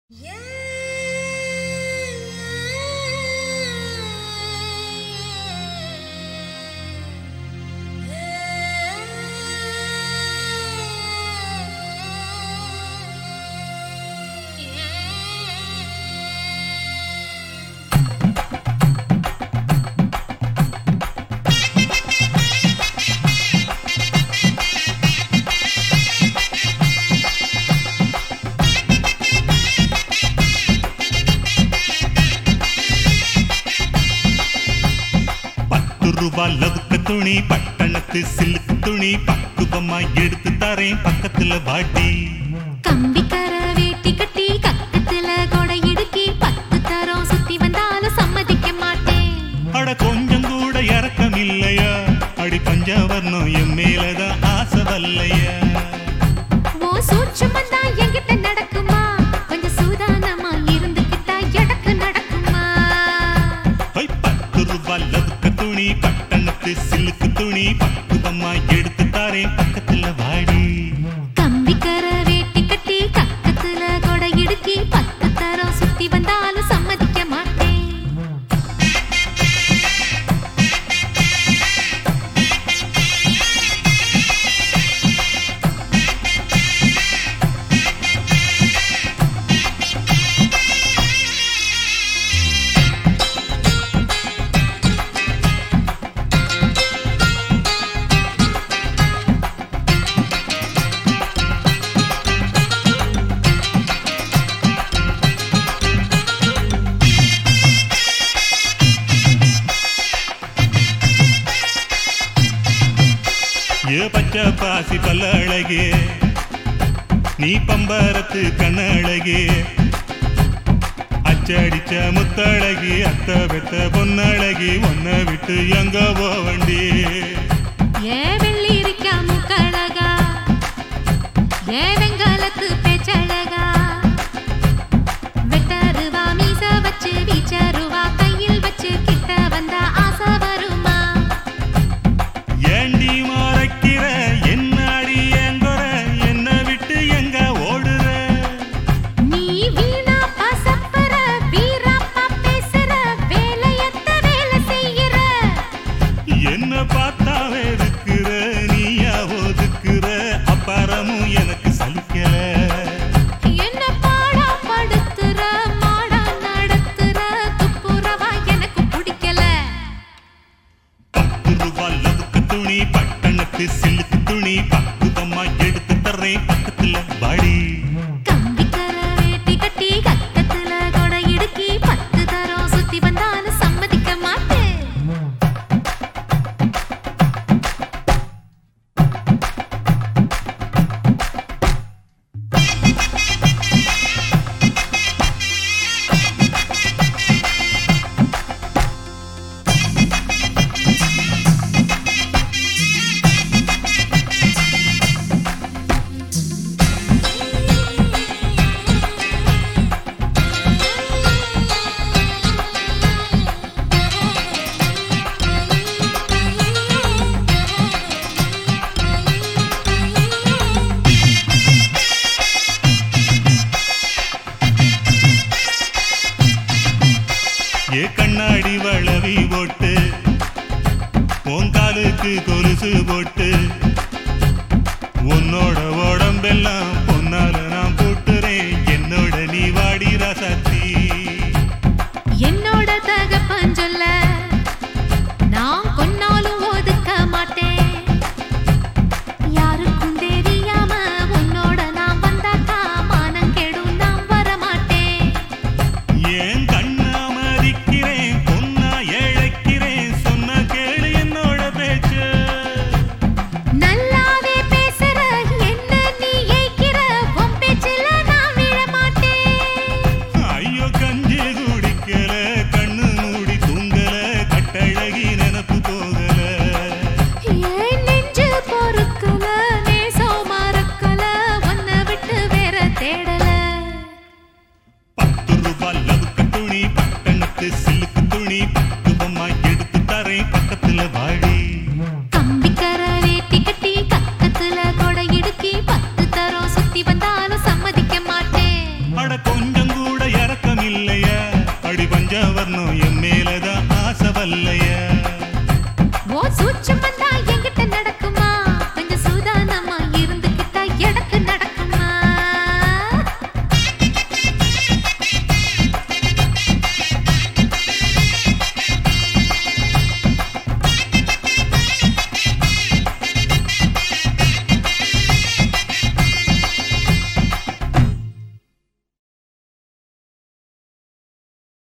ரூபா லவுக்க துணி பட்டணத்து சில்லுக்கு துணி பக்குவமா எடுத்து தரேன் பக்கத்துல வாட்டி கம்பிக்கர வேட்டி கட்டி கக்கத்துல கொடை இடுக்கி பத்து தரம் சுத்தி வந்தாலும் சம்மதிக்க மாட்டேன் அட கொஞ்சம் கூட இறக்கம் இல்லையா அடி பஞ்சவர்ணம் என் மேலதான் ஆசை வல்லையா ஓ சூட்சமம் தான் என்கிட்ட நடக்குமா கொஞ்சம் சூதானமா இருந்துகிட்டா எடக்கு நடக்குமா ஹொய், பத்து ரூபா லவுக்க துணி பட்டணத்து சில்லுக்கு துணி பக்குவமா எடுத்து தரேன் பக்கத்துல வாடி கம்பிக்கர வேட்டி கட்டி கக்கத்துல கொடை இடுக்கி பத்து தரம் சுத்தி வந்தாலும் சம்மதிக்க மாட்டேன் ஏ பச்சை பாசி பல்ல அழகே நீ பம்பரத்து கண்ண அழகே அச்சடிச்ச முத்தழகி அத்த பெத்த பொன்னழகி ஒன்ன விட்டு எங்க போவண்டி ஏ வெள்ளி இருக்கா முக்கழகா ஏ வெங்காலத்து பேச்சழகா வெட்டருவா மீச வச்சு வீச்சருவா கையில் வச்சு கிட்ட வந்தா ஆசை வருமா ஏண்டி மறைக்கிற என்னாடி எங்கொர என்ன விட்டு எங்க ஓடுற நீ வீணா பசப்பற வீராப்பா பேசுற வேலையத்த வேலை செய்யற என்ன பார்த்தா வெறுக்கிற நீயா ஒதுக்குற அப்பாரமும் எனக்கு சலிக்கல என்ன பாடா படுத்துற மாடா நடத்துற துப்புரவா எனக்கு பிடிக்கல பத்து ரூபா லவுக்கு துணி பட்டணத்து சில்லுக்கு துணி பக்குவமா எடுத்து தர்றேன் பக்கத்துல வாடி கம்பிக்கர வேட்டி கட்டி கக்கத்துல கொடை இடுக்கி பத்து தரம் சுத்தி வந்தாலும் சம்மதிக்க மாட்டேன் ஏ கண்ணாடி வளவி போட்டு உங்காலுக்கு கொலுசு போட்டு உன்னோட உடம்பெல்லாம் பொன்னால நான் போட்டுறேன் என்னோட நீ வாடி ராசாத்தி என்னோட தகப்பன் சொல்ல நான் கொன்னாலும் ஒதுக்க மாட்டேன் யாருக்கும் தெரியாம உன்னோட நான் வந்தாக்கா மானம் கெடும் நான் வர மாட்டேன் ஏன் கண்ணா மதிக்கிறேன் பொண்ணா இழைக்கிறேன் சொன்ன கேளு என்னோட பேச்சு நல்லாவே பேசுற என்ன நீ ஏய்க்கிற உன் பேச்சுல நான் விழ மாட்டேன் ஐயோ கஞ்சி குடிக்கல கண்ணு மூடி தூங்கல கட்டழகி நினப்பு போகல ஏன் நெஞ்சு பொறுக்கல நேசம் மறக்கல உன்னை விட்டு வேற தேடல பத்து ரூபாய் லவுக்க துணி